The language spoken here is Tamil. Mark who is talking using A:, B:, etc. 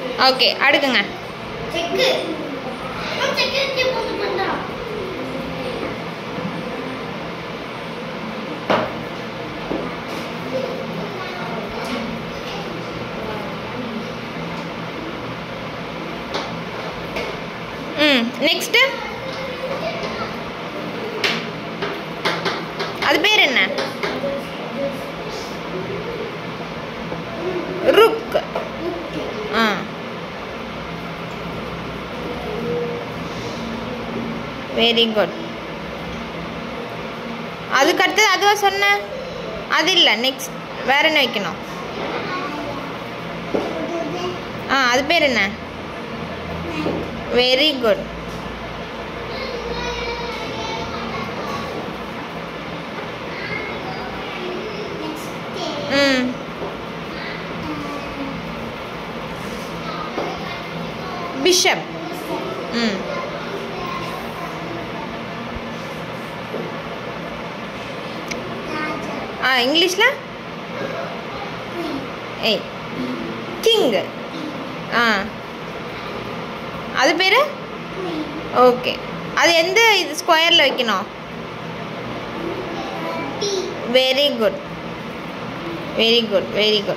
A: ஓகே அடுக்குங்க
B: செக்கு செக்கு இங்கே போட்டு பண்ணா
A: ம் நெக்ஸ்ட்டு அது பேர் என்ன ருக் ஆ வெரி குட் அதுக்கு அடுத்தது அதுவா சொன்ன அது இல்லை நெக்ஸ்ட் வேற என்ன வைக்கணும் ஆ அது பேர் என்ன வெரி குட் ம் பிஷப் ம் ஆ இங்கிலீஷில் ஏய் கிங் ஆ அது பேர் ஓகே அது எந்த இது ஸ்கொயரில் வைக்கணும் very good very good very good